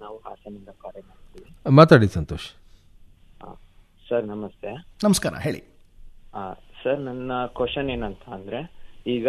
ನಾವು ಹಾಸನಿಂದ ಕರೆ ಮಾಡ್ತೀವಿ ಮಾತಾಡಿ ಸಂತೋಷ್ ಸರ್ ನಮಸ್ತೆ ನಮಸ್ಕಾರ ಹೇಳಿ ಸರ್ ನನ್ನ ಕ್ವಶನ್ ಏನಂತ ಅಂದ್ರೆ ಈಗ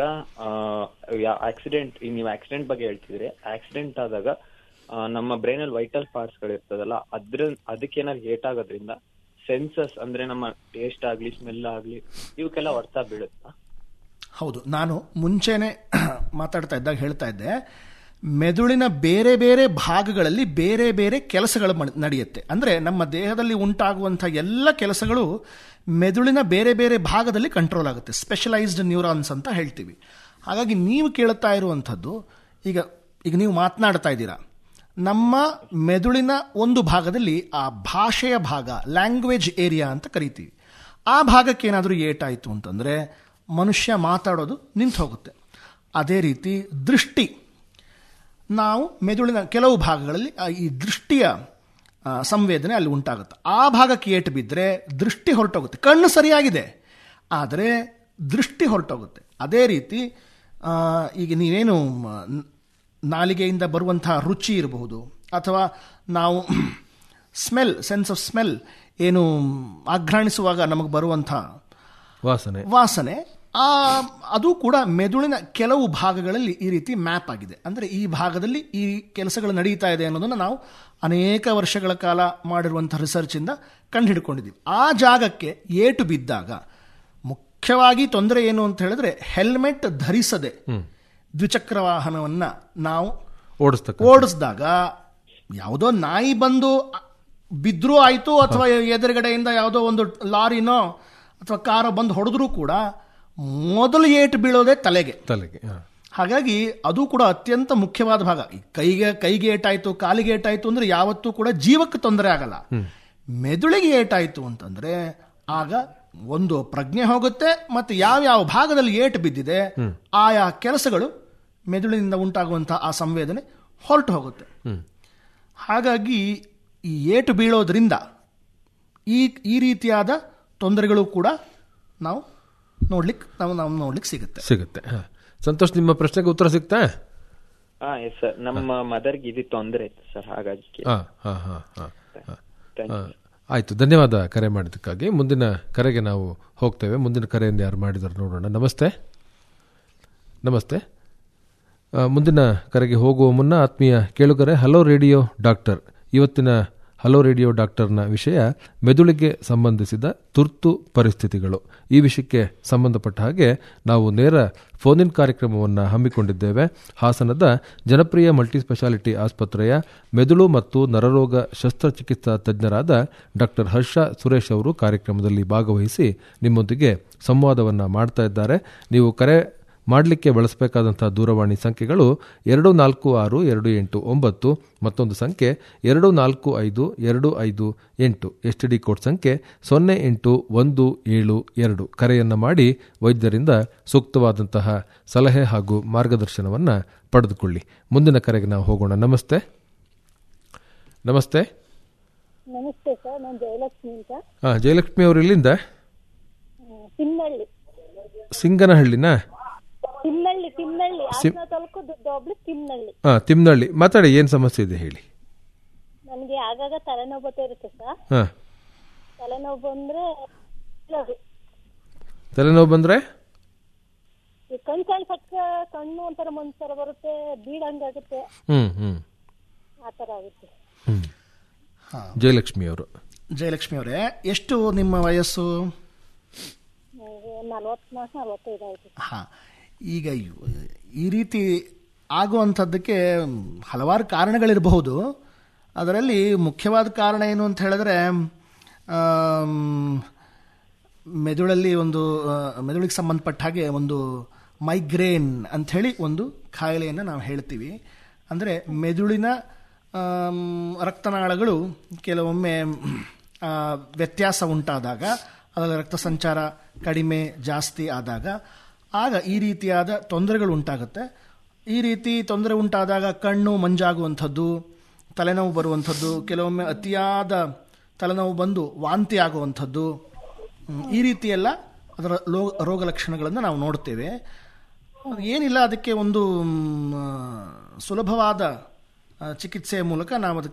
ಆಕ್ಸಿಡೆಂಟ್ ನೀವು ಆಕ್ಸಿಡೆಂಟ್ ಬಗ್ಗೆ ಹೇಳ್ತಿದ್ರಿ ಆಕ್ಸಿಡೆಂಟ್ ಆದಾಗ ಆ, ನಮ್ಮ ಬ್ರೈನ್ ಅಲ್ಲಿ ವೈಟಲ್ ಪಾರ್ಟ್ಸ್ ಗಳು ಇರ್ತದಲ್ಲ ಅದ್ರ ಅದಕ್ಕೇನಾದ್ರು ಏಟ್ ಆಗೋದ್ರಿಂದ ಸೆನ್ಸಸ್ ಅಂದ್ರೆ ನಮ್ಮ ಟೇಸ್ಟ್ ಆಗ್ಲಿ ಸ್ಮೆಲ್ ಆಗ್ಲಿ ಇವಕ್ಕೆಲ್ಲ ಹೊಡ್ತಾ ಬೀಳುತ್ತಾ ಹೌದು ನಾನು ಮುಂಚೆನೆ ಮಾತಾಡ್ತಾ ಇದ್ದಾಗ ಹೇಳ್ತಾ ಇದ್ದೆ ಮೆದುಳಿನ ಬೇರೆ ಬೇರೆ ಭಾಗಗಳಲ್ಲಿ ಬೇರೆ ಬೇರೆ ಕೆಲಸಗಳು ಮಡ್- ನಡೆಯುತ್ತೆ ಅಂದರೆ ನಮ್ಮ ದೇಹದಲ್ಲಿ ಉಂಟಾಗುವಂಥ ಎಲ್ಲ ಕೆಲಸಗಳು ಮೆದುಳಿನ ಬೇರೆ ಬೇರೆ ಭಾಗದಲ್ಲಿ ಕಂಟ್ರೋಲ್ ಆಗುತ್ತೆ ಸ್ಪೆಷಲೈಸ್ಡ್ ನ್ಯೂರಾನ್ಸ್ ಅಂತ ಹೇಳ್ತೀವಿ ಹಾಗಾಗಿ ನೀವು ಕೇಳುತ್ತಾ ಇರುವಂಥದ್ದು ಈಗ ಈಗ ನೀವು ಮಾತನಾಡ್ತಾ ಇದ್ದೀರಾ ನಮ್ಮ ಮೆದುಳಿನ ಒಂದು ಭಾಗದಲ್ಲಿ ಆ ಭಾಷೆಯ ಭಾಗ ಲ್ಯಾಂಗ್ವೇಜ್ ಏರಿಯಾ ಅಂತ ಕರಿತೀವಿ ಆ ಭಾಗಕ್ಕೆ ಏನಾದರೂ ಏಟಾಯಿತು ಅಂತಂದರೆ ಮನುಷ್ಯ ಮಾತಾಡೋದು ನಿಂತು ಹೋಗುತ್ತೆ ಅದೇ ರೀತಿ ದೃಷ್ಟಿ ನಾವು ಮೆದುಳಿನ ಕೆಲವು ಭಾಗಗಳಲ್ಲಿ ಆ ಈ ದೃಷ್ಟಿಯ ಆ, ಸಂವೇದನೆ ಅಲ್ಲಿ ಉಂಟಾಗುತ್ತೆ ಆ ಭಾಗಕ್ಕೆ ಏಟು ಬಿದ್ದರೆ ದೃಷ್ಟಿ ಹೊರಟೋಗುತ್ತೆ ಕಣ್ಣು ಸರಿಯಾಗಿದೆ ಆದರೆ ದೃಷ್ಟಿ ಹೊರಟೋಗುತ್ತೆ ಅದೇ ರೀತಿ ಆ, ಈಗ ನೀವೇನು ಮ, ನ- ನಾಲಿಗೆಯಿಂದ ಬರುವಂತಹ ರುಚಿ ಇರಬಹುದು ಅಥವಾ ನಾವು ಸ್ಮೆಲ್ ಸೆನ್ಸ್ ಆಫ್ ಸ್ಮೆಲ್ ಏನು ಆಘ್ರಾಣಿಸುವಾಗ ನಮಗೆ ಬರುವಂಥ ವಾಸನೆ ವಾಸನೆ ಆ ಅದು ಕೂಡ ಮೆದುಳಿನ ಕೆಲವು ಭಾಗಗಳಲ್ಲಿ ಈ ರೀತಿ ಮ್ಯಾಪ್ ಆಗಿದೆ ಅಂದರೆ ಈ ಭಾಗದಲ್ಲಿ ಈ ಕೆಲಸಗಳು ನಡೀತಾ ಇದೆ ಅನ್ನೋದನ್ನು ನಾವು ಅನೇಕ ವರ್ಷಗಳ ಕಾಲ ಮಾಡಿರುವಂಥ ರಿಸರ್ಚಿಂದ ಕಂಡುಹಿಡ್ಕೊಂಡಿದ್ದೀವಿ ಆ ಜಾಗಕ್ಕೆ ಏಟು ಬಿದ್ದಾಗ ಮುಖ್ಯವಾಗಿ ತೊಂದರೆ ಏನು ಅಂತ ಹೇಳಿದ್ರೆ ಹೆಲ್ಮೆಟ್ ಧರಿಸದೆ ದ್ವಿಚಕ್ರ ವಾಹನವನ್ನು ನಾವು ಓಡಿಸ್ತಕ್ಕ ಓಡಿಸಿದಾಗ ಯಾವುದೋ ನಾಯಿ ಬಂದು ಬಿದ್ದರೂ ಆಯಿತು ಅಥವಾ ಎದುರುಗಡೆಯಿಂದ ಯಾವುದೋ ಒಂದು ಲಾರಿನೋ ಅಥವಾ ಕಾರೋ ಬಂದು ಹೊಡೆದ್ರೂ ಕೂಡ ಮೊದಲು ಏಟು ಬೀಳೋದೇ ತಲೆಗೆ ತಲೆಗೆ ಹಾ. ಹಾಗಾಗಿ ಅದು ಕೂಡ ಅತ್ಯಂತ ಮುಖ್ಯವಾದ ಭಾಗ ಈ ಕೈಗೆ ಕೈಗೆ ಏಟಾಯ್ತು ಕಾಲಿಗೆ ಏಟಾಯ್ತು ಅಂದ್ರೆ ಯಾವತ್ತೂ ಕೂಡ ಜೀವಕ್ಕೆ ತೊಂದರೆ ಆಗಲ್ಲ ಮೆದುಳಿಗೆ ಏಟಾಯ್ತು ಅಂತಂದ್ರೆ ಆಗ ಒಂದು ಪ್ರಜ್ಞೆ ಹೋಗುತ್ತೆ ಮತ್ತು ಯಾವ್ಯಾವ ಭಾಗದಲ್ಲಿ ಏಟು ಬಿದ್ದಿದೆ ಆಯಾ ಕೆಲಸಗಳು ಮೆದುಳಿನಿಂದ ಉಂಟಾಗುವಂತಹ ಆ ಸಂವೇದನೆ ಹೊರಟು ಹೋಗುತ್ತೆ ಹಾಗಾಗಿ ಈ ಏಟು ಬೀಳೋದ್ರಿಂದ ಈ ಈ ರೀತಿಯಾದ ತೊಂದರೆಗಳು ಕೂಡ ನಾವು ನೋಡ್ಲಿಕ್ಕೆ ನಾವು ನಾವು ನೋಡ್ಲಿಕ್ಕೆ ಸಿಗುತ್ತೆ ಸಿಗುತ್ತೆ ಹಾ. ಸಂತೋಷ್ ನಿಮ್ಮ ಪ್ರಶ್ನೆಗೆ ಉತ್ತರ ಸಿಗ್ತಾ ಹಾ ಎಸ್ ಸರ್ ನಮ್ಮ ಮದರ್ಗೆ ಇದು ತೊಂದರೆ ಇತ್ತು ಸರ್ ಹಾಗಾಗಿ ಹಾ ಹಾ ಹಾ ಹಾ ಹಾ. Thank ಹಾ. you. ಆಯ್ತು ಧನ್ಯವಾದ ಕರೆ ಮಾಡಿದ್ದಕ್ಕಾಗಿ ಮುಂದಿನ ಕರೆಗೆ ನಾವು ಹೋಗ್ತೇವೆ ಮುಂದಿನ ಕರೆಯನ್ನು ಯಾರು ಮಾಡಿದಾರೆ ನೋಡೋಣ ನಮಸ್ತೆ ನಮಸ್ತೆ ಆ, ಮುಂದಿನ ಕರೆಗೆ ಹೋಗುವ ಮುನ್ನ ಆತ್ಮೀಯ ಕೇಳುಗರೆ ಹಲೋ ರೇಡಿಯೋ ಡಾಕ್ಟರ್ ಇವತ್ತಿನ ಹಲೋ ರೇಡಿಯೋ ಡಾಕ್ಟರ್ನ ವಿಷಯ ಮೆದುಳಿಗೆ ಸಂಬಂಧಿಸಿದ ತುರ್ತು ಪರಿಸ್ಥಿತಿಗಳು ಈ ವಿಷಯಕ್ಕೆ ಸಂಬಂಧಪಟ್ಟ ಹಾಗೆ ನಾವು ನೇರ ಫೋನ್ ಇನ್ ಕಾರ್ಯಕ್ರಮವನ್ನು ಹಮ್ಮಿಕೊಂಡಿದ್ದೇವೆ ಹಾಸನದ ಜನಪ್ರಿಯ ಮಲ್ಟಿಸ್ಪೆಷಾಲಿಟಿ ಆಸ್ಪತ್ರೆಯ ಮೆದುಳು ಮತ್ತು ನರರೋಗ ಶಸ್ತ್ರಚಿಕಿತ್ಸಾ ತಜ್ಞರಾದ ಡಾಕ್ಟರ್ ಹರ್ಷ ಸುರೇಶ್ ಅವರು ಕಾರ್ಯಕ್ರಮದಲ್ಲಿ ಭಾಗವಹಿಸಿ ನಿಮ್ಮೊಂದಿಗೆ ಸಂವಾದವನ್ನು ಮಾಡ್ತಾ ಇದ್ದಾರೆ ನೀವು ಕರೆ ಮಾಡಲಿಕ್ಕೆ ಬಳಸಬೇಕಾದಂತಹ ದೂರವಾಣಿ ಸಂಖ್ಯೆಗಳು ಎರಡು ನಾಲ್ಕು ಆರು ಎರಡು ಎಂಟು ಒಂಬತ್ತು ಮತ್ತೊಂದು ಸಂಖ್ಯೆ ಎರಡು ನಾಲ್ಕು ಐದು ಎರಡು ಐದು ಎಂಟು ಎಸ್ ಟಿ ಡಿ ಕೋಡ್ ಸಂಖ್ಯೆ ಸೊನ್ನೆ ಎಂಟು ಒಂದು ಏಳು ಎರಡು ಕರೆಯನ್ನು ಮಾಡಿ ವೈದ್ಯರಿಂದ ಸೂಕ್ತವಾದಂತಹ ಸಲಹೆ ಹಾಗೂ ಮಾರ್ಗದರ್ಶನವನ್ನು ಪಡೆದುಕೊಳ್ಳಿ ಮುಂದಿನ ಕರೆಗೆ ನಾವು ಹೋಗೋಣ ನಮಸ್ತೆ ನಮಸ್ತೆ ನಮಸ್ತೆ ಸರ್ ನಾನು ಜಯಲಕ್ಷ್ಮಿ ಅಂತ ಹಾಂ ಜಯಲಕ್ಷ್ಮಿ ಅವರು ಇಲ್ಲಿಂದ ಹ್ಮ್, ತಿಮ್ಮಳ್ಳಿ ಸಿಂಗನಹಳ್ಳಿನ ತಿಮ್ಮಳ್ಳಿ ತಿಮ್ಮಳ್ಳಿ ಸಿಮ್- ಹಾಸನ ತಾಲೂಕು ದೊಡ್ಡ ತಿಮ್ಮಳ್ಳಿ ಹಾಂ ತಿಮ್ನಹಳ್ಳಿ ಮಾತಾಡಿ ಏನು ಸಮಸ್ಯೆ ಇದೆ ಹೇಳಿ ನನಗೆ ಆಗಾಗ ತಲೆನೋವು ಬರ್ತಾ ಇರುತ್ತೆ ಸರ್ ಹಾಂ ತಲೆನೋವು ಬಂದ್ರೆ ಅದು ತಲೆನೋವು ಬಂದರೆ ಈ ಕಣ್ ಕಣ್ ಪಕ್ಕ ಕಣ್ಣು ಒಂಥರ ಒಂಥರ ಬರುತ್ತೆ ಬೀಳಂಗಾಗುತ್ತೆ ಹ್ಮ್ ಹ್ಮ್ ಆ ಥರ ಆಗುತ್ತೆ ಹ್ಮ್ ಜಯಲಕ್ಷ್ಮಿ ಅವರು ಜಯಲಕ್ಷ್ಮಿ ಅವರೇ ಎಷ್ಟು ನಿಮ್ಮ ವಯಸ್ಸು ನನಗೆ ನಲ್ವತ್ನಾಲ್ಕು ನಲ್ವತ್ತೈದು ಆಯ್ತು ಹಾಂ ಈಗ ಇವ್- ಈ ರೀತಿ ಆಗುವಂಥದ್ದಕ್ಕೆ ಹಲವಾರು ಕಾರಣಗಳಿರಬಹುದು ಅದರಲ್ಲಿ ಮುಖ್ಯವಾದ ಕಾರಣ ಏನು ಅಂತ ಹೇಳಿದ್ರೆ ಆಮ್, ಮೆದುಳಲ್ಲಿ ಒಂದು ಆ, ಮೆದುಳಿಗೆ ಸಂಬಂಧಪಟ್ಟ ಹಾಗೆ ಒಂದು ಮೈಗ್ರೇನ್ ಅಂಥೇಳಿ ಒಂದು ಕಾಯಿಲೆಯನ್ನು ನಾವು ಹೇಳ್ತೀವಿ ಅಂದರೆ ಮೆದುಳಿನ ಆಮ್, ರಕ್ತನಾಳಗಳು ಕೆಲವೊಮ್ಮೆ ಆ, ವ್ಯತ್ಯಾಸ ಉಂಟಾದಾಗ ಅದರಲ್ಲಿ ರಕ್ತ ಸಂಚಾರ ಕಡಿಮೆ ಜಾಸ್ತಿ ಆದಾಗ ಆಗ ಈ ರೀತಿಯಾದ ತೊಂದರೆಗಳು ಉಂಟಾಗುತ್ತೆ ಈ ರೀತಿ ತೊಂದರೆ ಉಂಟಾದಾಗ ಕಣ್ಣು ಮಂಜಾಗುವಂಥದ್ದು ತಲೆನೋವು ಬರುವಂಥದ್ದು ಕೆಲವೊಮ್ಮೆ ಅತಿಯಾದ ತಲೆನೋವು ಬಂದು ವಾಂತಿ ಆಗುವಂಥದ್ದು ಹ್ಮ್, ಈ ರೀತಿ ಎಲ್ಲ ಅದರ ಲೋ ರೋಗ ಲಕ್ಷಣಗಳನ್ನು ನಾವು ನೋಡ್ತೇವೆ ಏನಿಲ್ಲ ಅದಕ್ಕೆ ಒಂದು ಮ್, ಸುಲಭವಾದ ಆ, ಚಿಕಿತ್ಸೆಯ ಮೂಲಕ ನಾವು ಅದಕ್ಕೆ